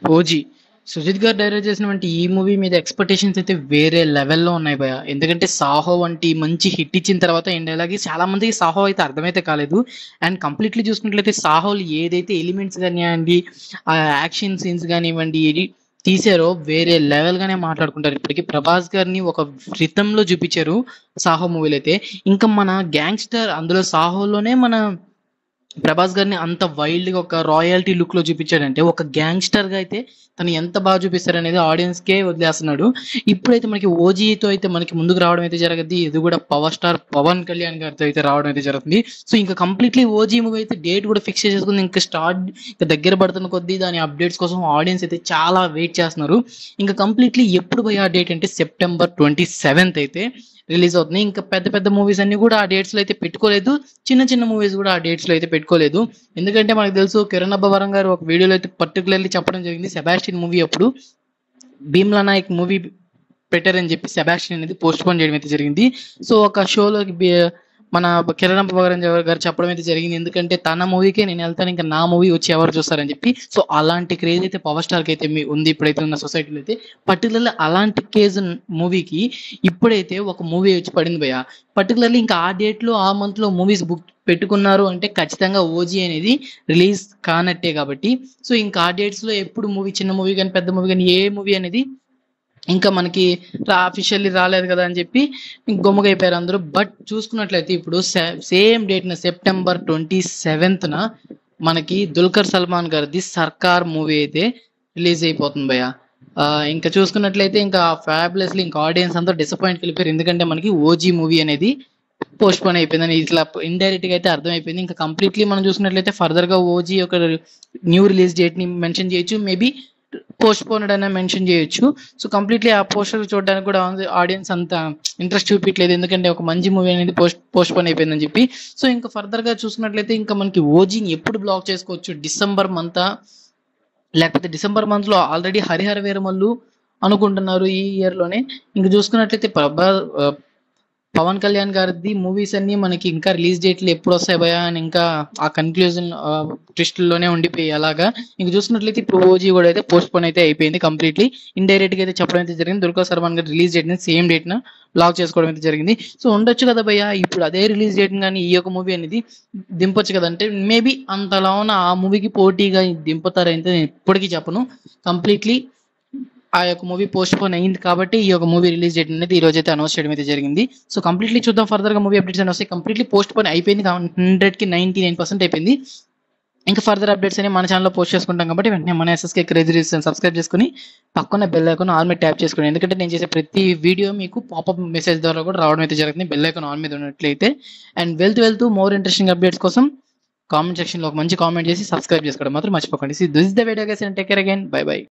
OG Sujith గారు direct చేసినటువంటి ఈ మూవీ మీద ఎక్స్పెక్టేషన్స్ అయితే వేరే లెవెల్లో ఉన్నాయి భయ ఎందుకంటే సాహో వంటి మంచి హిట్ ఇచ్చిన తర్వాత ఇండియాకి చాలా మందికి సాహో అయితే అర్థమైతే కాలేదు అండ్ కంప్లీట్లీ చూసుకున్నట్లయితే సాహోలు ఏదైతే ఎలిమెంట్స్ కానివ్వండి ఆ యాక్షన్ సీన్స్ కానివ్వండి ఇది తీసారో వేరే లెవెల్ గానే మాట్లాడుకుంటారు ఇప్పటికి ప్రభాస్ గారిని ఒక రితంలో చూపించారు సాహో మూవీలో అయితే ఇంకా మన గ్యాంగ్స్టర్ అందులో సాహోలోనే మన ప్రభాస్ గారిని అంత వైల్డ్ గా ఒక రాయల్టీ లుక్ లో చూపించాడంటే ఒక గ్యాంగ్స్టర్ గా అయితే తను ఎంత బాగా చూపిస్తారు అనేది ఆడియన్స్ కే వదిలేస్తున్నాడు ఇప్పుడైతే మనకి ఓజీతో అయితే మనకి ముందుకు రావడం అయితే జరగద్ది ఇది కూడా పవర్ స్టార్ పవన్ కళ్యాణ్ గారితో అయితే రావడం అయితే జరుగుతుంది సో ఇంకా కంప్లీట్లీ ఓజీ మూవీ అయితే డేట్ కూడా ఫిక్స్ చేసుకుంది ఇంకా స్టార్ట్ ఇంకా దగ్గర పడుతున్న కొద్దీ దాని అప్డేట్స్ కోసం ఆడియన్స్ అయితే చాలా వెయిట్ చేస్తున్నారు ఇంకా కంప్లీట్లీ ఎప్పుడు పోయి ఆ డేట్ అంటే సెప్టెంబర్ ట్వంటీ సెవెంత్ అయితే రిలీజ్ అవుతుంది ఇంకా పెద్ద పెద్ద మూవీస్ అన్ని కూడా ఆ డేట్స్ లో అయితే పెట్టుకోలేదు చిన్న చిన్న మూవీస్ కూడా ఆ డేట్స్ లో అయితే పెట్టుకోలేదు ఎందుకంటే మనకు తెలుసు కిరణ్ అబ్బవరం గారు ఒక వీడియోలో అయితే పర్టికులర్లీ చెప్పడం జరిగింది సెబాస్టిన్ మూవీ అప్పుడు భీమ్లా నాయక్ మూవీ పెట్టారని చెప్పి సెబాస్టిన్ అనేది పోస్ట్ పోన్ చేయడం అయితే జరిగింది సో ఒక షోలోకి మన కిరణ్ అబ్బవరం గారు చెప్పడం అయితే జరిగింది ఎందుకంటే తన మూవీకే నేను వెళ్తాను ఇంకా నా మూవీ వచ్చి ఎవరు చూస్తారని చెప్పి సో అలాంటి క్రేజ్ అయితే పవర్ స్టార్ కి అయితే మీ- ఉంది ఇప్పుడైతే ఉన్న సొసైటీలో అయితే పర్టికులర్లీ అలాంటి కేజ్ మూవీకి ఇప్పుడైతే ఒక మూవీ వచ్చి పడింది భయ పర్టికులర్లీ ఇంకా ఆ డేట్ లో ఆ మంత్ లో మూవీస్ బుక్ పెట్టుకున్నారు అంటే ఖచ్చితంగా ఓజీ అనేది రిలీజ్ కానట్టే కాబట్టి సో ఇంకా ఆ డేట్స్ లో ఎప్పుడు మూవీ చిన్న మూవీ కానీ పెద్ద మూవీ కానీ ఏ మూవీ అనేది ఇంకా మనకి అఫీషియల్లీ రాలేదు కదా అని చెప్పి గొమ్మగైపోయారు అందరూ బట్ చూసుకున్నట్లయితే ఇప్పుడు సేమ్ డేట్ న సెప్టెంబర్ ట్వంటీ సెవెంత్ న మనకి దుల్కర్ సల్మాన్ గారిది సర్కార్ మూవీ అయితే రిలీజ్ అయిపోతుంది భయ్య ఆ, ఇంకా చూసుకున్నట్లయితే ఇంకా ఫ్యాబులస్లీ ఇంకా ఆడియన్స్ అంతా డిసప్పాయింట్ వెళ్ళిపోయారు ఎందుకంటే మనకి ఓజీ మూవీ అనేది పోస్ట్ పోన్ అయిపోయిందని ఇట్లా ఇండైరెక్ట్ గా అయితే అర్థమైపోయింది ఇంకా కంప్లీట్లీ మనం చూసుకున్నట్లయితే ఫర్దర్ గా ఓజీ ఒక న్యూ రిలీజ్ డేట్ ని మెన్షన్ చేయొచ్చు మేబీ పోస్ట్ పోన్ అయినా మెన్షన్ చేయొచ్చు సో కంప్లీట్లీ ఆ పోస్టర్ చూడడానికి కూడా ఆడియన్స్ అంత ఇంట్రెస్ట్ చూపించలేదు ఎందుకంటే ఒక మంచి మూవీ అనేది పోస్ట్ పోస్ట్ పోన్ అయిపోయిందని చెప్పి సో ఇంకా ఫర్దర్ గా చూసుకున్నట్లయితే ఇంకా మనకి ఓజీని ఎప్పుడు బ్లాక్ చేసుకోవచ్చు డిసెంబర్ మంత్ లేకపోతే డిసెంబర్ మంత్ లో ఆల్రెడీ హరిహర వీరమల్లు అనుకుంటున్నారు ఈ ఇయర్ లోనే ఇంకా చూసుకున్నట్లయితే ప్రభా ఆ, పవన్ కళ్యాణ్ గారిది మూవీస్ అన్ని మనకి ఇంకా రిలీజ్ డేట్లు ఎప్పుడు వస్తాయి భయ అని ఇంకా ఆ కన్క్లూజన్ ట్విస్ట్ లోనే ఉండిపోయి అలాగా ఇంకా చూసుకున్నట్లయితే ఇప్పుడు ఓజీ కూడా అయితే పోస్ట్ పోన్ అయితే అయిపోయింది కంప్లీట్లీ ఇండైరెక్ట్ గా అయితే చెప్పడం అయితే జరిగింది దుర్గా సల్మాన్ గారి రిలీజ్ డేట్ ని సేమ్ డేట్ న లాక్ చేసుకోవడం అయితే జరిగింది సో ఉండొచ్చు కదా భయ్య ఇప్పుడు అదే రిలీజ్ డేట్ కానీ ఈ యొక్క మూవీ అనేది దింపొచ్చు కదా అంటే మేబీ అంతలా ఉన్న ఆ మూవీకి పోటీగా దింపుతారైతే నేను ఇప్పటికీ చెప్పను కంప్లీట్లీ ఆ యొక్క మూవీ పోస్ట్ పోన్ అయింది కాబట్టి ఈ యొక్క మూవీ రిలీజ్ డేట్ అనేది ఈ రోజు అయితే అనౌన్స్ చేయడం అయితే జరిగింది సో కంప్లీట్లీ చూద్దాం ఫర్దర్ గా మూవీ అప్డేట్స్ అని వస్తాయి కంప్లీట్లీ పోస్ట్ పోన్ అయిపోయింది హండ్రెడ్ కి నైన్టీ నైన్ పర్సెంట్ అయిపోయింది ఇంకా ఫర్దర్ అప్డేట్స్ అని మన ఛానల్లో పోస్ట్ చేసుకుంటాం కాబట్టి వెంటనే మన ఎస్ఎస్కే క్రేజీ రీల్స్ సబ్స్క్రైబ్ చేసుకుని పక్కన బెల్ ఐకాన్ ఆల్ మీద ట్యాప్ చేసుకోండి ఎందుకంటే నేను చేసే ప్రతి వీడియో మీకు పాపప్ మెసేజ్ ద్వారా కూడా రావడం అయితే జరుగుతుంది బెల్ ఐకాన్ ఆన్ మీద ఉన్నట్లయితే అండ్ వెళ్తూ వెళ్తూ మోర్ ఇంట్రెస్టింగ్ అప్డేట్స్ కోసం కామెంట్ సెక్షన్ లో ఒక మంచి కామెంట్ చేసి సబ్స్క్రైబ్ చేసుకోవడం మాత్రం మర్చిపోకండి this the video guys take care again bye by